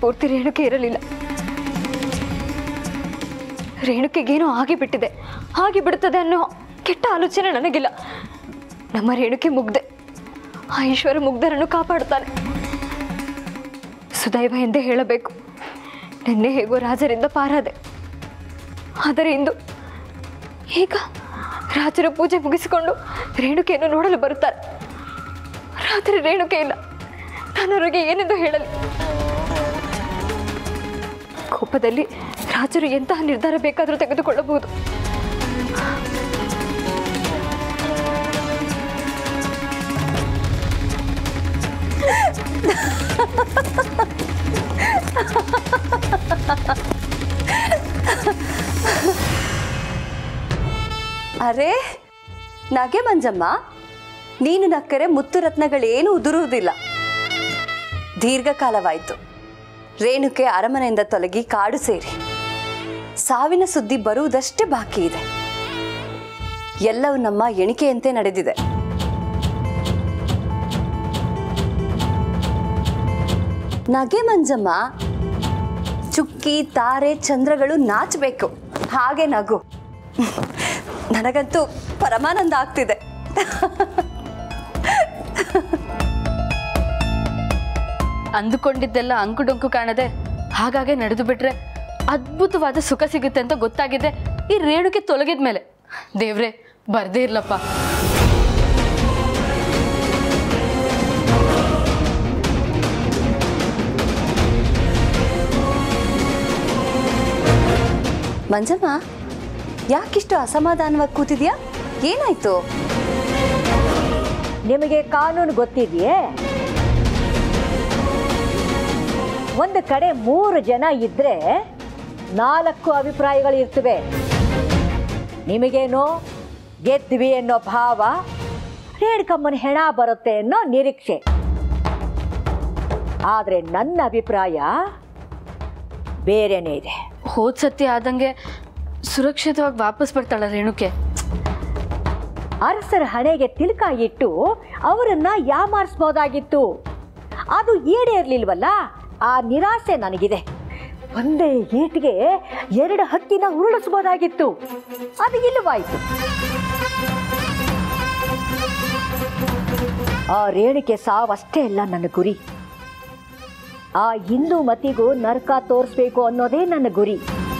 ಪೂರ್ತಿ ರೇಣುಕೆ ಇರಲಿಲ್ಲ ರೇಣುಕೆಗೇನೋ ಆಗಿಬಿಟ್ಟಿದೆ ಆಗಿ ಬಿಡುತ್ತದೆ ಅನ್ನೋ ಕೆಟ್ಟ ಆಲೋಚನೆ ನನಗಿಲ್ಲ ನಮ್ಮ ರೇಣುಕೆ ಮುಗ್ದೆ ಆ ಈಶ್ವರ ಮುಗ್ಧರನ್ನು ಕಾಪಾಡುತ್ತಾನೆ ಸುದೈವ ಎಂದೇ ಹೇಳಬೇಕು ನಿನ್ನೆ ಹೇಗೋ ರಾಜರಿಂದ ಪಾರಾದೆ ಆದರೆ ಇಂದು ಈಗ ರಾಜರ ಪೂಜೆ ಮುಗಿಸಿಕೊಂಡು ರೇಣುಕೆಯನ್ನು ನೋಡಲು ಬರುತ್ತಾರೆ ರಾತ್ರಿ ರೇಣುಕೆ ಇಲ್ಲ ನಾನು ಅವರಿಗೆ ಏನೆಂದು ಹೇಳಲಿ ಕೋಪದಲ್ಲಿ ರಾಜರು ಎಂತಹ ನಿರ್ಧಾರ ಬೇಕಾದರೂ ತೆಗೆದುಕೊಳ್ಳಬಹುದು ಅರೆ ನಗೆ ಮಂಜಮ್ಮ ನೀನು ನಕ್ಕರೆ ಮುತ್ತು ರತ್ನಗಳೇನು ಉದುರುವುದಿಲ್ಲ ದೀರ್ಘಕಾಲವಾಯಿತು ರೇಣುಕೆ ಅರಮನೆಯಿಂದ ತೊಲಗಿ ಕಾಡು ಸೇರಿ ಸಾವಿನ ಸುದ್ದಿ ಬರುವುದಷ್ಟೇ ಬಾಕಿ ಇದೆ ಎಲ್ಲವೂ ನಮ್ಮ ಎಣಿಕೆಯಂತೆ ನಡೆದಿದೆ ನಗೆ ಮಂಜಮ್ಮ ಚುಕ್ಕಿ ತಾರೆ ಚಂದ್ರಗಳು ನಾಚಬೇಕು ಹಾಗೆ ನಗು ನನಗಂತೂ ಪರಮಾನಂದ ಆಗ್ತಿದೆ ಅಂದುಕೊಂಡಿದ್ದೆಲ್ಲ ಅಂಕುಡೊಂಕು ಕಾಣದೆ ಹಾಗಾಗೆ ನಡೆದು ಬಿಟ್ರೆ ಅದ್ಭುತವಾದ ಸುಖ ಸಿಗುತ್ತೆ ಅಂತ ಗೊತ್ತಾಗಿದೆ ಈ ರೇಣುಕೆ ತೊಲಗಿದ ಮೇಲೆ ದೇವ್ರೆ ಬರ್ದೇ ಇರ್ಲಪ್ಪ ಮಂಜಮ್ಮ ಯಾಕಿಷ್ಟು ಅಸಮಾಧಾನವಾಗಿ ಕೂತಿದ್ಯಾ ಏನಾಯ್ತು ನಿಮಗೆ ಕಾನೂನು ಗೊತ್ತಿದೆಯೇ ಒಂದು ಕಡೆ ಮೂರು ಜನ ಇದ್ರೆ ನಾಲ್ಕು ಅಭಿಪ್ರಾಯಗಳು ಇರ್ತವೆ ನಿಮಗೇನೋ ಗೆದ್ವಿ ಅನ್ನೋ ಭಾವ ರೇಣುಕಮ್ಮನ ಹೆಣ ಬರುತ್ತೆ ಅನ್ನೋ ನಿರೀಕ್ಷೆ ಆದರೆ ನನ್ನ ಅಭಿಪ್ರಾಯ ಬೇರೆನೇ ಇದೆ ಹೋದ್ ಸತಿ ಆದಂಗೆ ಸುರಕ್ಷಿತವಾಗಿ ವಾಪಸ್ ಬರ್ತಾಳ ರೇಣುಕೆ ಅರಸರ ಹಣೆಗೆ ತಿಲಕ ಇಟ್ಟು ಅವರನ್ನ ಯಾಮಾರಿಸ್ಬೋದಾಗಿತ್ತು ಅದು ಈಡೇರ್ಲಿಲ್ವಲ್ಲ ಆ ನಿರಾಸೆ ನನಗಿದೆ ಒಂದೇ ಏಟಿಗೆ ಎರಡು ಹಕ್ಕಿನ ಉರುಳಿಸ್ಬೋದಾಗಿತ್ತು ಅದು ಇಲ್ಲವಾಯಿತು ಆ ರೇಣಿಕೆ ಸಾವಷ್ಟೇ ಅಲ್ಲ ನನ್ನ ಗುರಿ ಆ ಹಿಂದೂ ಮತಿಗೂ ನರಕ ತೋರಿಸ್ಬೇಕು ಅನ್ನೋದೇ ನನ್ನ ಗುರಿ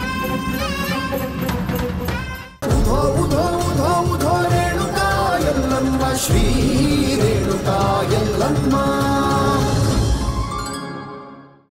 ಉಧೋ ಉಧೋ ಉಧೋ ಉಧೋ ರೇಣುಕಾ ಎಲ್ಲಮ್ಮ ಶ್ರೀ ರೇಣುಕಾ ಎಲ್ಲಮ್ಮ